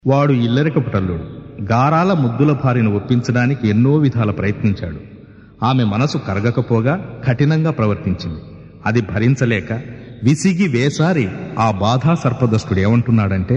వాడు ఇల్లరికపు టల్లుడు గారాల ముద్దుల భార్యను ఒప్పించడానికి ఎన్నో విధాల ప్రయత్నించాడు ఆమె మనసు కరగకపోగా కఠినంగా ప్రవర్తించింది అది భరించలేక విసిగి వేసారి ఆ బాధా సర్పదస్తుడు ఏమంటున్నాడంటే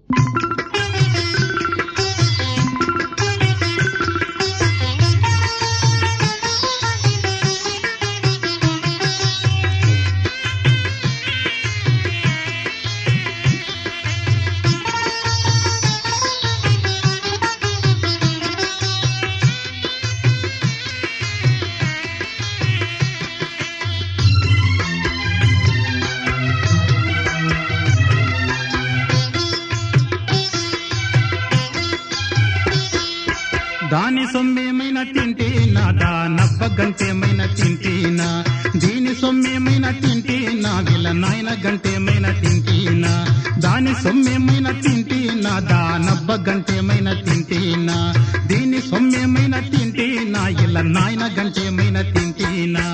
దాని సొమ్మేమైనా తింటేనా దానవ్వ గంటేమైనా తింటేనా దీని సొమ్మేమైనా తింటేనా వీళ్ళ నాయన గంటేమైనా తింటేనా దాని సొమ్మేమైనా తింటేనా దానవ్వ గంటేమైనా తింటేనా దీని సొమ్మేమైనా తింటేనా ఇలా నాయన గంటేమైనా తింటేనా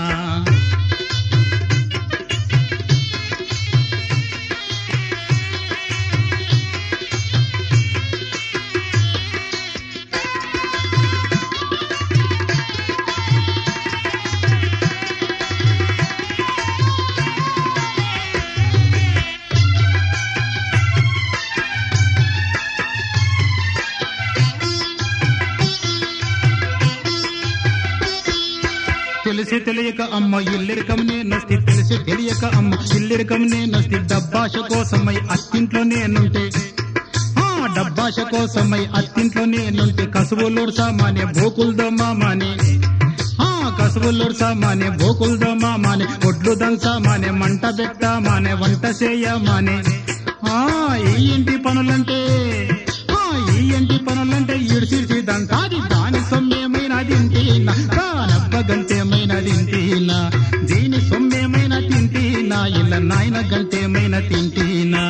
తెలిసి తెలియక అమ్మ ఇల్లరికం నేనొస్తే తెలిసి తెలియక అమ్మ ఇల్లరికం నేనొస్తే డబ్బాష కోసమై అత్తింట్లో నేనుంటే ఆ డబ్బాష కోసమై అత్తింట్లో నేనుంటే కసువులోడు సామానే బోకులదో మామానే ఆ కసువులోడు సామానే బోకులదో మామానే ఒడ్లు దంచామానే మంట పెట్టామానే వంట చేయమానే ఆ ఈ ఇంటి పనులంటే ఆ ఈ ఇంటి పనులంటే ఇడిసిడిసి దంటాది దాని సొమ్మేమైనా తింటేనా కానబ్బ గంటేమైనా తింటేనా దీని సొమ్మేమైనా తింటేనా ఇలా నాయన గంటేమైనా తింటేనా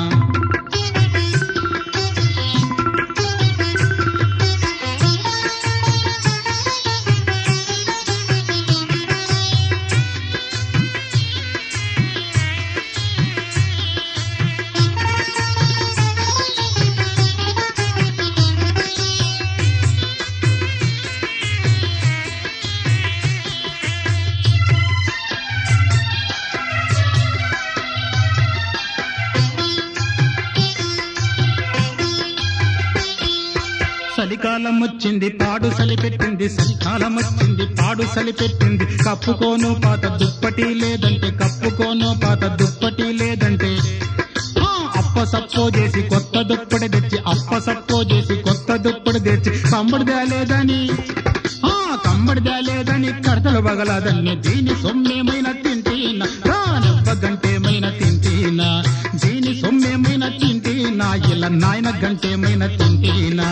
చలికాలం వచ్చింది పాడు సలి పెట్టింది చలికాలం వచ్చింది పాడు సలి పెట్టింది కప్పుకోను పాత దుప్పటి లేదంటే కప్పుకోను పాత దుప్పటి లేదంటే ఆ, అప్ప సప్పో చేసి కొత్త దుప్పటి తెచ్చి అప్ప సప్పో చేసి కొత్త దుప్పటి తెచ్చి కంబడిదా లేదని ఆ కంబడిదా లేదని కడతలు బగలదని దీని సొమ్మేమైనా తింటేనా రానవ్వ గంటేమైనా తింటేనా దీని సొమ్మేమైనా తింటేనా ఇలా నాయన గంటేమైనా తింటేనా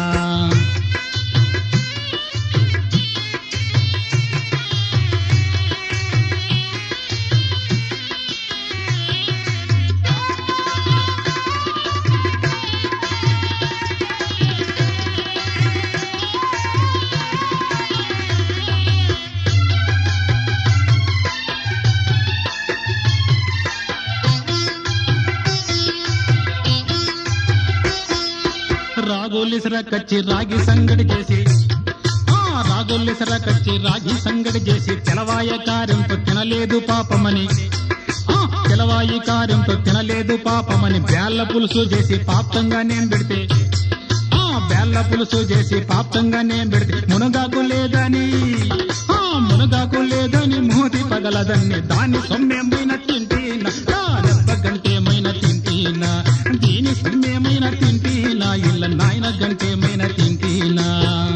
రాగోలిసరకచ్చి రాగి సంగడి చేసి ఆ రాగోలిసరకచ్చి రాగి సంగడి చేసి తెలవాయ కార్యంతో తినలేదు పాపమని ఆ తెలవాయి కార్యంతో తినలేదు పాపమని బేళ్ల పులుసు చేసి పాపంగా నేను పెడితే ఆ బేళ్ల పులుసు చేసి పాపంగా నేను పెడితే మునగాకు లేదని ఆ మునగాకు లేదని మూతి పగలదని దాని సొమ్మేమైనా తింటేనా దెబ్బ గంటేమైనా తింటేనా దీని సొమ్మేమైనా తింటేనా ఇళ్ళ నాయన గంటేమైనా తింటేనా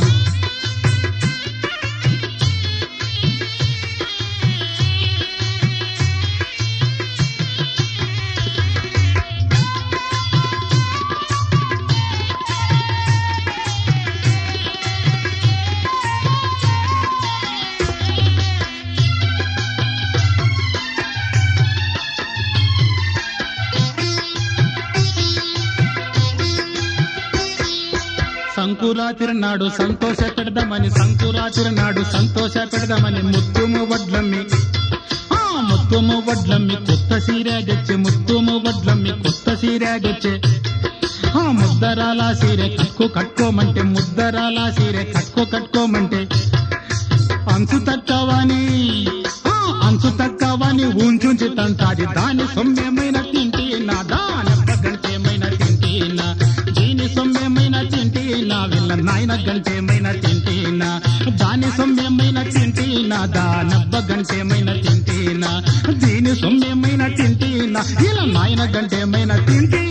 సంకురాత్రి నాడు సంతోష పెడదామని సంకురాత్రి నాడు సంతోష పెడదామని ముత్తుము వడ్లమ్మి ఆ ముత్తు ముత్తుము వడ్లమ్మి కొత్త సీరాడెచ్చే ముత్తుము వడ్లమ్మి కొత్త సీరాడెచ్చే ఆ ముద్దరాల సీరె కట్టుకో కట్టుకోమంటే ముద్దరాల సీరె కట్టుకో కట్టుకోమంటే అంచు తక్కవని ఆ, అంచు తక్కవని ఉంచుంచి తంటాడి దాని సొమ్మెమైన తింటీనా దానెప్ప గంటేమైన తింటీనా దీని సొమ్మెమైన తింటీనా వీళ్ళ నాయన గంటేమైన తింటీనా దాని సొమ్మెమైన తింటీనా దానబ్బ గంటేమైన తింటీనా దీని సొమ్మెమైన తింటీనా ఇలా నాయన గంటేమైన తింటీ